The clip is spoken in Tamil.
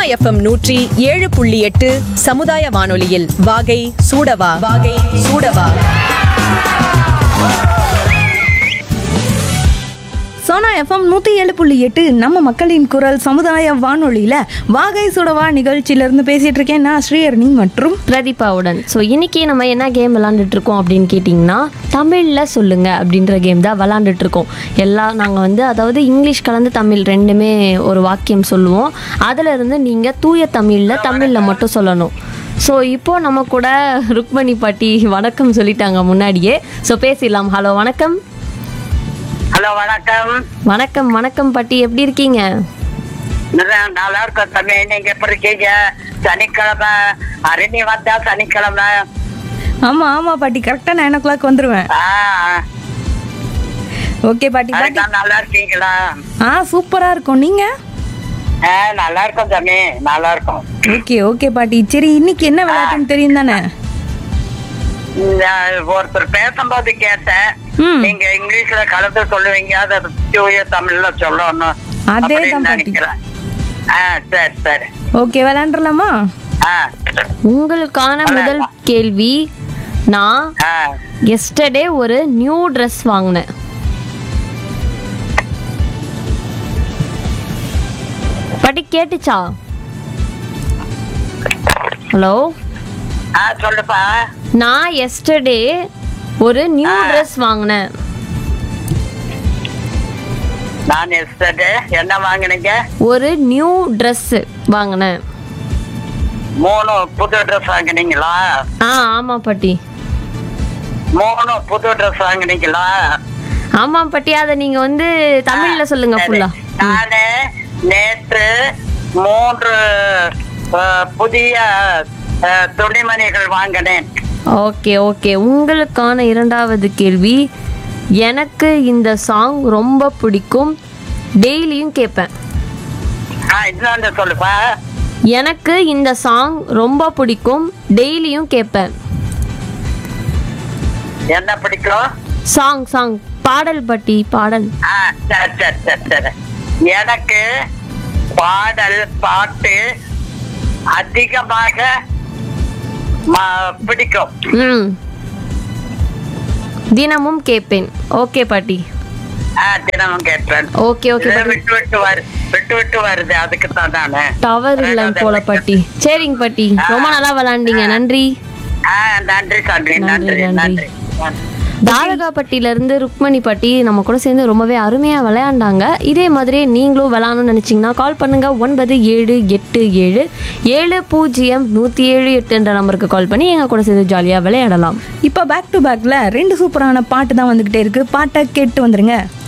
எஃப்எம் நூற்றி ஏழு புள்ளி எட்டு சமுதாய வானொலியில் வாகை சூடவா வாகை சூடவா சோனா எஃப்எம் நூற்றி ஏழு புள்ளி எட்டு நம்ம மக்களின் குரல் சமுதாய வானொலியில் வாகை சுடவா நிகழ்ச்சியிலேருந்து பேசிகிட்டு இருக்கேன் நான் ஸ்ரீஹரணி மற்றும் பிரதீபாவுடன் ஸோ இன்னைக்கு நம்ம என்ன கேம் விளாண்டுட்டு இருக்கோம் அப்படின்னு கேட்டிங்கன்னா தமிழில் சொல்லுங்க அப்படின்ற கேம் தான் விளாண்டுட்டு இருக்கோம் எல்லாம் நாங்கள் வந்து அதாவது இங்கிலீஷ் கலந்து தமிழ் ரெண்டுமே ஒரு வாக்கியம் சொல்லுவோம் அதில் இருந்து நீங்கள் தூய தமிழில் தமிழில் மட்டும் சொல்லணும் ஸோ இப்போ நம்ம கூட ருக்மணி பாட்டி வணக்கம் சொல்லிட்டாங்க முன்னாடியே ஸோ பேசிடலாம் ஹலோ வணக்கம் ஹலோ வணக்கம் வணக்கம் வணக்கம் பாட்டி எப்படி இருக்கீங்க நல்லா- நல்லா இருக்கோம் தம்பி நீங்க எப்படி இருக்கீங்க சனிக்கிழமை அரணி வந்தா சனிக்கிழமை ஆமாம் ஆமாம் பாட்டி கரெக்டாக நைன் ஓ கிளாக் வந்துடுவேன் ஆ, ஓகே பாட்டி பாட்டி அதுதான் நல்லா இருக்கீங்களா ஆ சூப்பராக இருக்கும் நீங்கள் ஆ, நல்லா இருக்கோம் தம்பி நல்லா இருக்கும் ஓகே ஓகே பாட்டி சரி இன்னைக்கு என்ன விளையாட்டுன்னு தெரியும் தானே இந்த ஒருத்தர் பேசும்போது கேட்டேன் ம். நீங்க இங்கிலீஷ்ல கலந்து சொல்லுவீங்க அதை தூய தமிழ்ல சொல்லணும் அதே அப்படின்னு தான் பாட்டி. நினைக்கிறேன் ஆ சரி சரி ஓகே விளையாண்டுலாமா ஆ உங்களுக்கான முதல் கேள்வி நான் ஆ எஸ்டர்டே ஒரு நியூ ட்ரெஸ் வாங்கினேன் பாட்டி கேட்டுச்சா ஹலோ ஆ சொல்லுப்பா நான் எஸ்டர்டே ஒரு நியூ ட்ரெஸ் வாங்கினேன் நான் எஸ்டர்டே என்ன வாங்குனீங்க ஒரு நியூ ட்ரெஸ் வாங்கினேன் மூணு புது ட்ரெஸ் வாங்குனீங்களா ஆ ஆமாம் பாட்டி மூணு புது ட்ரெஸ் வாங்குனீங்களா ஆமாம் பாட்டி அதை நீங்கள் வந்து தமிழில் சொல்லுங்க சரி. ஃபுல்லா நானு நேற்று மூன்று அஹ், புதிய அஹ், துணிமணிகள் வாங்கினேன் ஓகே ஓகே உங்களுக்கான இரண்டாவது கேள்வி எனக்கு இந்த சாங் ரொம்ப பிடிக்கும் டெய்லியும் கேட்பேன் ஆ, இன்னொன்று சொல்லுப்பா எனக்கு இந்த சாங் ரொம்ப பிடிக்கும் டெய்லியும் கேட்பேன் என்ன பிடிக்கும் சாங் சாங் பாடல் பட்டி பாடல் ஆ சரி சரி சரி சரி எனக்கு பாடல் பாட்டு அதிகமாக ம- பிடிக்கும் ம் தினமும் கேட்பேன் ஓகே பாட்டி ஆ, தினமும் கேட்பேன் ஓகே ஓகே இது பாட்டி விட்டு விட்டு வரு விட்டு விட்டு வருது அதுக்கு தான் நானு டவர் இல்லைன்னு போல பாட்டி சரிங்க பாட்டி ரொம்ப நல்லா விளாண்டீங்க நன்றி ஆ, நன்றி சாமி நன்றி, நன்றி நன்றி. நன்றி தாரகாப்பட்டியில இருந்து ருக்மணி பாட்டி நம்ம கூட சேர்ந்து ரொம்பவே அருமையா விளையாண்டாங்க இதே மாதிரி நீங்களும் விளையாடணும்னு நினைச்சீங்கன்னா கால் பண்ணுங்க ஒன்பது ஏழு எட்டு ஏழு ஏழு பூஜ்ஜியம் நூத்தி ஏழு எட்டு என்ற நம்பருக்கு கால் பண்ணி எங்க கூட சேர்ந்து ஜாலியா விளையாடலாம் இப்போ பேக் டு பேக்கில் ரெண்டு சூப்பரான பாட்டு தான் வந்துக்கிட்டே இருக்குது பாட்டை கேட்டு வந்துருங்க